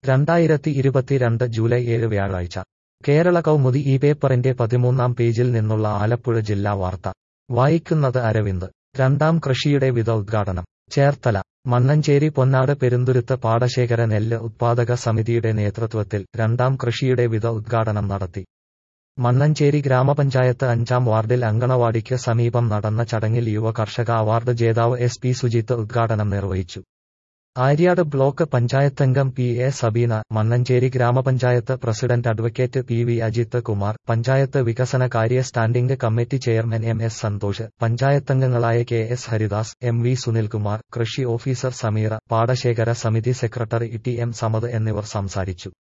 രണ്ടായിരത്തി ഇരുപത്തിരണ്ട് ജൂലൈ ഏഴ് വ്യാഴാഴ്ച കേരള കൗമുദി ഈ പേപ്പറിന്റെ പതിമൂന്നാം പേജിൽ നിന്നുള്ള ആലപ്പുഴ ജില്ലാ വാർത്ത വായിക്കുന്നത് അരവിന്ദ് രണ്ടാം കൃഷിയുടെ വിത ഉദ്ഘാടനം ചേർത്തല മണ്ണഞ്ചേരി പൊന്നാട് പെരുന്തുരുത്ത് പാടശേഖര നെല്ല് ഉത്പാദക സമിതിയുടെ നേതൃത്വത്തിൽ രണ്ടാം കൃഷിയുടെ വിത ഉദ്ഘാടനം നടത്തി മണ്ണഞ്ചേരി ഗ്രാമപഞ്ചായത്ത് അഞ്ചാം വാർഡിൽ അങ്കണവാടിക്ക് സമീപം നടന്ന ചടങ്ങിൽ യുവ കർഷക അവാർഡ് ജേതാവ് എസ് പി സുജിത്ത് ഉദ്ഘാടനം നിർവഹിച്ചു ആര്യാട് ബ്ലോക്ക് പഞ്ചായത്തംഗം പി എ സബീന മണ്ണഞ്ചേരി ഗ്രാമപഞ്ചായത്ത് president advocate P V Ajith Kumar panchayat വികസന കാര്യ standing committee chairman M S Santhosh പഞ്ചായത്തംഗങ്ങളായ K S Haridas M V Sunilkumar കൃഷി ഓഫീസർ സമീറ പാടശേഖര സമിതി സെക്രട്ടറി ടി എം സമദ് എന്നിവർ സംസാരിച്ചു